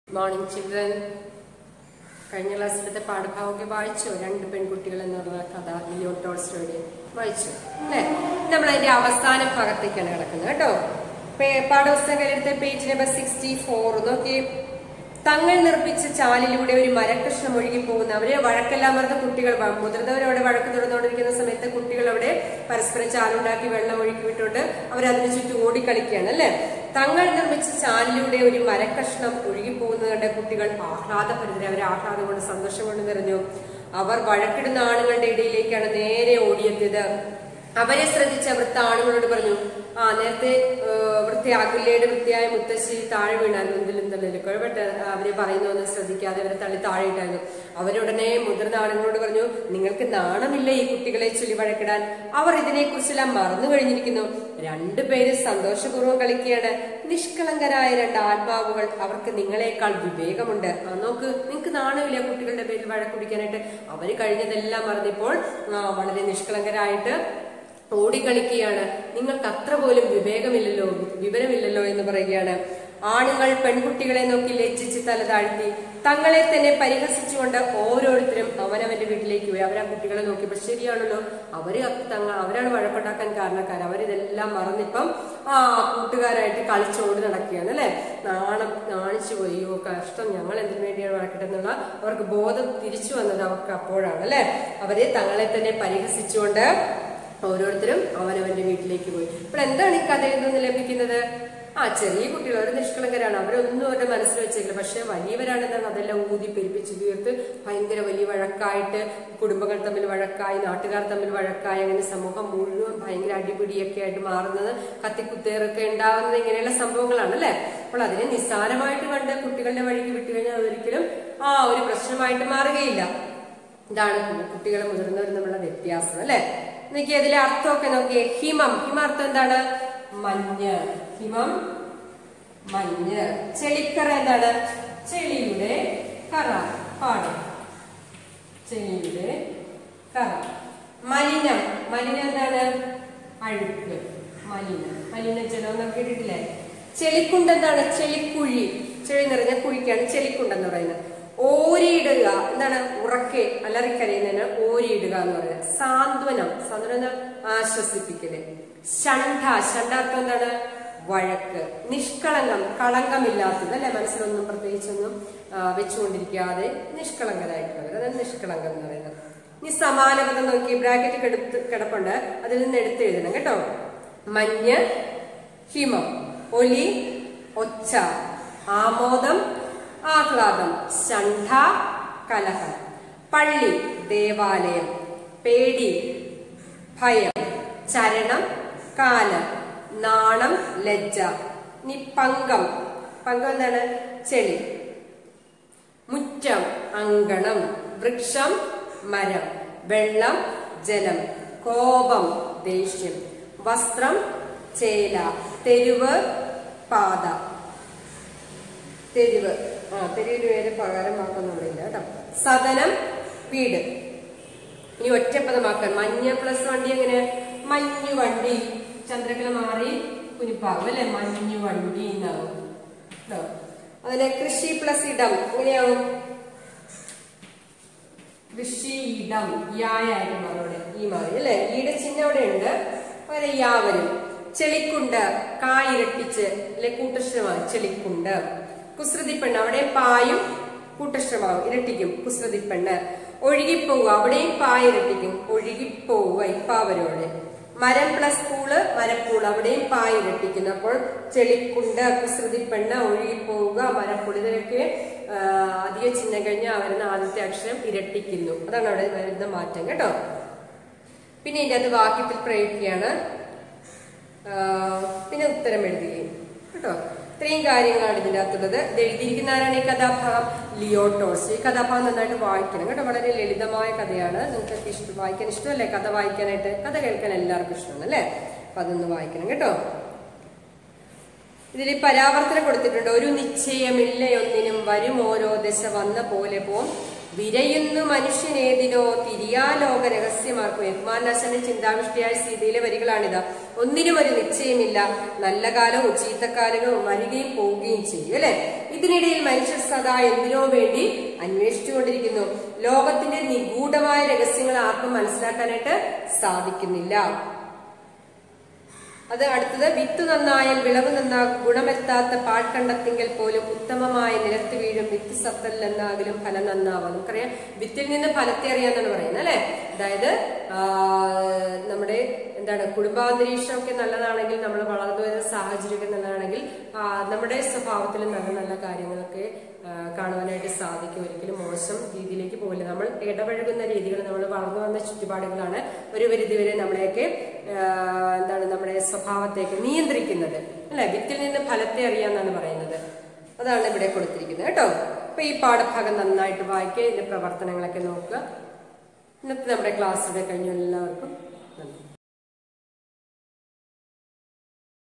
morning children കഴിഞ്ഞ ക്ലാസ്സിലത്തെ പാഠഭാഗമൊക്കെ വായിച്ചു രണ്ട് പെൺകുട്ടികൾ എന്ന് പറഞ്ഞ കഥ ലിയോ ടോൾസ്റ്റോയുടെ വായിച്ചു അല്ലേ നമ്മൾ അതിന്റെ അവസാന ഭാഗത്തേക്കാണ് കിടക്കുന്നത് കേട്ടോ പേ- പാഠപുസ്തകത്തെ പേജ് നമ്പർ സിക്സ്റ്റി ഫോർ നോക്കി തങ്ങൾ നിർമ്മിച്ച ചാലിലൂടെ ഒരു മരകൃഷ്ണം ഒഴുകി പോകുന്ന അവര് വഴക്കെല്ലാം പറഞ്ഞ കുട്ടികൾ വ- മുതിർന്നവരവിടെ വഴക്ക് തുറന്നുകൊണ്ടിരിക്കുന്ന സമയത്ത് കുട്ടികൾ അവിടെ പരസ്പരം ചാലുണ്ടാക്കി വെള്ളം ഒഴുക്കി വിട്ടുകൊണ്ട് അവരതിനു ചുറ്റും ഓടിക്കളിക്കുകയാണ് അല്ലെ തങ്ങൾ നിർമ്മിച്ച ചാലിലൂടെ ഒരു മരക്കഷ്ണം ഒഴുകി പോകുന്നത് കണ്ട കുട്ടികൾ ആഹ്ലാദഭരിതരെ അവരെ ആഹ്ലാദം കൊണ്ട് സന്തോഷം കൊണ്ട് നിറഞ്ഞു അവർ വഴക്കിടുന്ന ആണുങ്ങളുടെ ഇടയിലേക്കാണ് നേരെ ഓടിയെത്തിയത് അവരെ ശ്രദ്ധിച്ച വൃത്ത ആണുങ്ങളോട് പറഞ്ഞു ആ നേരത്തെ ഏഹ്, വൃത്തി അകുല്യയുടെ വൃത്തിയായ മുത്തശ്ശി താഴെ വീണായിരുന്നു എന്തിലും തള്ളിലും കുഴപ്പമിട്ട് അവരെ പറയുന്നൊന്നും ശ്രദ്ധിക്കാതെ അവരെ തള്ളി താഴെ ഇട്ടായിരുന്നു അവരുടനെ മുതിർന്ന ആണുങ്ങളോട് പറഞ്ഞു നിങ്ങൾക്ക് നാണമില്ല ഈ കുട്ടികളെ ചൊല്ലി വഴക്കിടാൻ അവർ ഇതിനെക്കുറിച്ചെല്ലാം മറന്നു കഴിഞ്ഞിരിക്കുന്നു രണ്ടുപേര് സന്തോഷപൂർവ്വം കളിക്കുകയാണ് നിഷ്കളങ്കരായ രണ്ട് ആത്മാവുകൾ അവർക്ക് നിങ്ങളെക്കാൾ വിവേകമുണ്ട് ആ നോക്ക് നിങ്ങൾക്ക് നാണമില്ല കുട്ടികളുടെ പേരിൽ വഴക്കുടിക്കാനായിട്ട് അവര് കഴിഞ്ഞതെല്ലാം മറന്നിപ്പോൾ ആ, വളരെ നിഷ്കളങ്കരായിട്ട് ഓടിക്കളിക്കുകയാണ് നിങ്ങൾക്ക് അത്ര പോലും വിവേകമില്ലല്ലോ വിവരമില്ലല്ലോ എന്ന് പറയുകയാണ് ആണുങ്ങൾ പെൺകുട്ടികളെ നോക്കി ലജ്ജിച്ച് തല താഴ്ത്തി തങ്ങളെ തന്നെ പരിഹസിച്ചുകൊണ്ട് ഓരോരുത്തരും അവനവന്റെ വീട്ടിലേക്ക് പോയി അവരാ കുട്ടികളെ നോക്കിയപ്പോൾ ശരിയാണല്ലോ അവര് തങ്ങ അവരാണ് വഴക്കുണ്ടാക്കാൻ കാരണക്കാർ അവരിതെല്ലാം മറന്നിപ്പം ആ കൂട്ടുകാരായിട്ട് കളിച്ചോടി നടക്കുകയാണ് അല്ലെ നാണം നാണിച്ചു പോയി അയ്യോ കഷ്ടം ഞങ്ങൾ എന്തിനു വേണ്ടിയാണ് വഴക്കിട്ടെന്നുള്ള അവർക്ക് ബോധം തിരിച്ചു വന്നത് അവർക്ക് അപ്പോഴാണ് അല്ലെ അവരെ തങ്ങളെ തന്നെ പരിഹസിച്ചുകൊണ്ട് ഓരോരുത്തരും അവനവന്റെ വീട്ടിലേക്ക് പോയി അപ്പോൾ എന്താണ് ഈ കഥയിൽ നിന്ന് ലഭിക്കുന്നത് ആ ചെറിയ കുട്ടികൾ അവർ നിഷ്കളങ്കരാണ് അവരൊന്നും അവരുടെ മനസ്സിൽ വെച്ചേക്കില്ല പക്ഷെ വലിയവരാണെന്നാണ് അതെല്ലാം ഊതി പെരുപ്പിച്ച് തീർത്ത് ഭയങ്കര വലിയ വഴക്കായിട്ട് കുടുംബങ്ങൾ തമ്മിൽ വഴക്കായി നാട്ടുകാർ തമ്മിൽ വഴക്കായി അങ്ങനെ സമൂഹം മുഴുവൻ ഭയങ്കര അടിപിടിയൊക്കെ ആയിട്ട് മാറുന്നത് കത്തിക്കുത്തേറൊക്കെ ഉണ്ടാവുന്നത് ഇങ്ങനെയുള്ള സംഭവങ്ങളാണ് അല്ലെ അപ്പോൾ അതിനെ നിസ്സാരമായിട്ട് കണ്ട് കുട്ടികളുടെ വഴിക്ക് വിട്ടുകഴിഞ്ഞാൽ അതൊരിക്കലും ആ ഒരു പ്രശ്നമായിട്ട് മാറുകയില്ല ഇതാണ് കുട്ടികളെ മുതിർന്നവരും തമ്മിലുള്ള വ്യത്യാസം അല്ലെ നോക്കി അതിലെ അർത്ഥമൊക്കെ നോക്കിയേ ഹിമം ഹിമ അർത്ഥം എന്താണ് മഞ്ഞ് ഹിമം മഞ്ഞ് ചെളിക്കറ എന്താണ് ചെളിയുടെ കറ പാട് ചെളിയുടെ കറ മലിനം മലിനം എന്താണ് അഴുക്ക് മലിനം മലിനജലം എന്നൊക്കെ കേട്ടിട്ടില്ലേ ചെളിക്കുണ്ട് എന്താണ് ചെളിക്കുഴി ചെളി നിറഞ്ഞ കുഴിക്കാണ് ചെളിക്കുണ്ടെന്ന് പറയുന്നത് ഓരിയിടുക എന്താണ് ഉറക്കെ അലറിക്കരയുന്നതിന് ഓരിയിടുക എന്ന് പറയുന്നത് സാന്ത്വനം സാന്ത്വനം എന്താ ആശ്വസിപ്പിക്കല് ഷണ്ഠ ഷണ്ഡാർത്ഥം എന്താണ് വഴക്ക് നിഷ്കളങ്കം കളങ്കമില്ലാത്തത് അല്ലെ മനസ്സിലൊന്നും പ്രത്യേകിച്ചൊന്നും ആ, വെച്ചുകൊണ്ടിരിക്കാതെ നിഷ്കളങ്കരായിട്ടുള്ളവർ അതാണ് നിഷ്കളങ്കം എന്ന് പറയുന്നത് ഇനി സമാനപദം നോക്കി ബ്രാക്കറ്റ് കിടത്ത് കിടപ്പുണ്ട് അതിൽ നിന്ന് എടുത്ത് എഴുതണം കേട്ടോ മഞ്ഞ് ഹിമം ഒലി ഒച്ച ആമോദം ആഹ്ലാദം ഷണ്ഠ കലഹം പള്ളി ദേവാലയം പേടി ഭയം ചരണം കാലം നാണം ലജ്ജ ഇനി പങ്കം പങ്കം എന്താണ് ചെളി മുറ്റം അങ്കണം വൃക്ഷം മരം വെള്ളം ജലം കോപം ദേഷ്യം വസ്ത്രം ചേല തെരുവ് പാത തെരുവ് ആ തെരുവിന് പേര് പകരമാക്കുന്നില്ല കേട്ടോ സദനം വീട് ഇനി ഒറ്റപ്പദമാക്കാൻ മഞ്ഞ പ്ലസ് വണ്ടി എങ്ങനെ മഞ്ഞു വണ്ടി ചന്ദ്രകല മാറി കുനിപ്പാകും അല്ലെ മഞ്ഞു വണ്ടി എന്നാകും കേട്ടോ അതിനെ കൃഷി പ്ലസ് ഇടം എങ്ങനെയാവും കൃഷി ഇടം യായായിട്ട് മാറും അവിടെ ഈ മാറി അല്ലെ ഈടെ ചിഹ്നം അവിടെ ഉണ്ട് അങ്ങനെ യാ വരും ചെളിക്കുണ്ട് കായിരട്ടിച്ച് അല്ലെ കൂട്ടശ്രമാവും ചെളിക്കുണ്ട് കുസൃതിപ്പെണ്ണ് അവിടെ പായും കൂട്ടശ്രമാവും ഇരട്ടിക്കും കുസൃതിപ്പെണ്ണ് ഒഴുകിപ്പോവുക അവിടെയും പായ ഇരട്ടിക്കും ഒഴുകിപ്പോവുക ഇപ്പാവരോടെ മരം പ്ലസ് പൂള് മരപ്പൂള് അവിടെയും പായ ഇരട്ടിക്കുന്നു അപ്പോൾ ചെളിക്കുണ്ട് കുസൃതിപ്പെണ്ണ് ഒഴുകിപ്പോവുക മരപ്പൂള് ഇതിലൊക്കെ ആ, അധിക ചിഹ്നം കഴിഞ്ഞാൽ വരുന്ന ആദ്യത്തെ അക്ഷരം ഇരട്ടിക്കുന്നു അതാണ് അവിടെ വരുന്ന മാറ്റം കേട്ടോ പിന്നെ ഇതിന്റെ അത് വാക്യത്തിൽ പ്രയോഗിക്കുകയാണ് ആ, പിന്നെ ഉത്തരം എഴുതുകയും കേട്ടോ ഇത്രയും കാര്യങ്ങളാണ് ഇതിന്റെ അകത്തുള്ളത് ഇത് എഴുതിയിരിക്കുന്ന ആരാണ് ഈ കഥാഭാഗം ലിയോ ടോൾസ് ഈ കഥാഭാഗം നന്നായിട്ട് വായിക്കണം കേട്ടോ വളരെ ലളിതമായ കഥയാണ് നിങ്ങൾക്ക് ഇഷ്ടം വായിക്കാൻ ഇഷ്ടമല്ലേ കഥ വായിക്കാനായിട്ട് കഥ കേൾക്കാൻ എല്ലാവർക്കും ഇഷ്ടമാണ് അല്ലേ അപ്പൊ അതൊന്ന് വായിക്കണം കേട്ടോ ഇതിൽ പരാവർത്തനം കൊടുത്തിട്ടുണ്ട് ഒരു നിശ്ചയമില്ല ഒന്നിനും വരും ഓരോ ദശ വന്ന പോലെ പോം വിരയുന്നു മനുഷ്യനേതിനോ തിരിയാലോക രഹസ്യമാർക്കും യജ്മാനാശന്റെ ചിന്താവിഷ്ടിയായ സീതയിലെ വരികളാണിത് ഒന്നിനും ഒരു നിശ്ചയമില്ല നല്ല കാലവും ചീത്തക്കാലവും വരികയും പോവുകയും ചെയ്യും അല്ലെ ഇതിനിടയിൽ മനുഷ്യർ സദാ എന്തിനോ വേണ്ടി അന്വേഷിച്ചുകൊണ്ടിരിക്കുന്നു ലോകത്തിന്റെ നിഗൂഢമായ രഹസ്യങ്ങൾ ആർക്കും മനസ്സിലാക്കാനായിട്ട് സാധിക്കുന്നില്ല അത് അടുത്തത് വിത്ത് നന്നായാൽ വിളവ് നന്നാകും ഗുണമെത്താത്ത പാഴ്ക്കണ്ടത്തിങ്കൽ പോലും ഉത്തമമായ നിലത്ത് വീഴും വിത്ത് സത്തല്ലെന്നാകിലും ഫലം നന്നാവാം നമുക്കറിയാം വിത്തിൽ നിന്ന് ഫലത്തെ അറിയാന്നാണ് പറയുന്നത് അല്ലെ അതായത് ആ, നമ്മുടെ എന്താണ് കുടുംബാന്തരീക്ഷമൊക്കെ നല്ലതാണെങ്കിൽ നമ്മൾ വളർന്നു വരുന്ന സാഹചര്യമൊക്കെ നല്ലതാണെങ്കിൽ ആ, നമ്മുടെ സ്വഭാവത്തിൽ നല്ല നല്ല കാര്യങ്ങളൊക്കെ ആ, കാണുവാനായിട്ട് സാധിക്കും ഒരിക്കലും മോശം രീതിയിലേക്ക് പോകില്ല നമ്മൾ ഇടപഴകുന്ന രീതികൾ നമ്മൾ വളർന്നു വന്ന ചുറ്റുപാടുകളാണ് ഒരു പരിധിവരെ നമ്മളെയൊക്കെ ആ, എന്താണ് നമ്മുടെ സ്വഭാവത്തേക്ക് നിയന്ത്രിക്കുന്നത് അല്ലെ വിത്തിൽ നിന്ന് ഫലത്തെ അറിയാന്നാണ് പറയുന്നത് അതാണ് ഇവിടെ കൊടുത്തിരിക്കുന്നത് കേട്ടോ അപ്പൊ ഈ പാഠഭാഗം നന്നായിട്ട് വായിക്കുക ഇതിന്റെ പ്രവർത്തനങ്ങളൊക്കെ നോക്കുക ഇന്നത്തെ നമ്മുടെ ക്ലാസ് ഇവിടെ കഴിഞ്ഞു എല്ലാവർക്കും നന്ദി